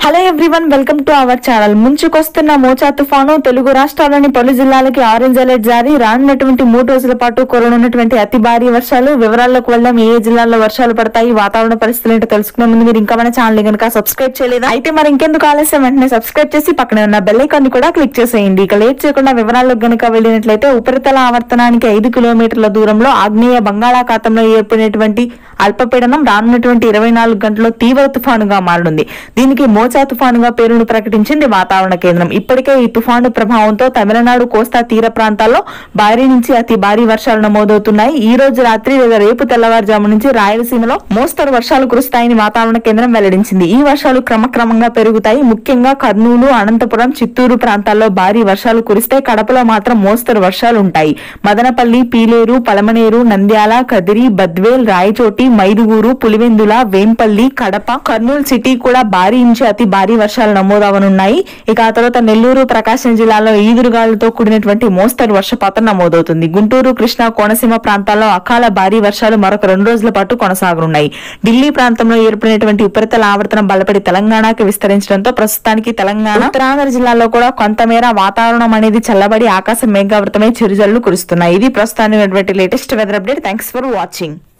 hello everyone welcome to our channel ముంచుకొస్తున్న మోచా తుఫాను తెలుగు రాష్ట్రాల్లోని పలు జిల్లాలకి ఆరెంజ్ అలర్ట్ జారీ రానున్నటువంటి మూడు రోజుల పాటు కురనున్నటువంటి అతి భారీ వర్షాలు వివరాల్లోకి వెళ్దాం ఏ ఏ జిల్లాల్లో వర్షాలు పడతాయి వాతావరణ పరిస్థితులు ఏంటో తెలుసుకునే ముందు మీరు ఇంకా మన ఛానల్ కనుక సబ్స్క్రైబ్ చేయలేదా అయితే మరి ఇంకెందుకు ఆలస్యం వెంటనే సబ్స్క్రైబ్ చేసి పక్కన ఉన్న బెల్ ఐకాన్ ని కూడా క్లిక్ చేసేయండి ఇక లేట్ చేయకుండా వివరాల్లోకి గనుక వెళ్ళినట్లయితే ఉపరితల ఆవర్తనానికి ఐదు కిలోమీటర్ల దూరంలో ఆగ్నేయ బంగాళాఖాతంలో ఏర్పడినటువంటి అల్పపీడనం రానున్నటువంటి ఇరవై నాలుగు గంటల్లో తీవ్ర తుఫానుగా మారనుంది దీనికి మోచా తుఫానుగా పేరును ప్రకటించింది వాతావరణ కేంద్రం ఇప్పటికే ఈ తుఫాను ప్రభావంతో తమిళనాడు కోస్తా తీర ప్రాంతాల్లో భారీ నుంచి అతి భారీ వర్షాలు నమోదవుతున్నాయి ఈ రోజు రాత్రి లేదా రేపు తెల్లవారుజాము నుంచి రాయలసీమలో మోస్తరు వర్షాలు కురుస్తాయని వాతావరణ కేంద్రం వెల్లడించింది ఈ వర్షాలు క్రమక్రమంగా పెరుగుతాయి ముఖ్యంగా కర్నూలు అనంతపురం చిత్తూరు ప్రాంతాల్లో భారీ వర్షాలు కురిస్తే కడపలో మాత్రం మోస్తరు వర్షాలు ఉంటాయి మదనపల్లి పీలేరు పలమనేరు నంద్యాల కదిరి బద్వేల్ రాయచోటి మైదుగూరు పులివెందుల వేంపల్లి కడప కర్నూలు సిటీ కూడా భారీ నుంచి అతి భారీ వర్షాలు నమోదవనున్నాయి ఇక ఆ తర్వాత నెల్లూరు ప్రకాశం జిల్లాలో ఈదురుగాలులతో కూడినటువంటి మోస్తరు వర్షపాతం నమోదవుతుంది గుంటూరు కృష్ణా కోనసీమ ప్రాంతాల్లో అకాల భారీ వర్షాలు మరొక రెండు రోజుల పాటు కొనసాగనున్నాయి ఢిల్లీ ప్రాంతంలో ఏర్పడినటువంటి ఉపరితల ఆవర్తనం బలపడి తెలంగాణకి విస్తరించడంతో ప్రస్తుతానికి తెలంగాణ ఉత్తరాంధ్ర జిల్లాలో కూడా కొంతమేర వాతావరణం అనేది చల్లబడి ఆకాశం మేఘావృతమై చిరుజల్లు కురుస్తున్నాయి ఇది ప్రస్తుతానికి latest weather update thanks for watching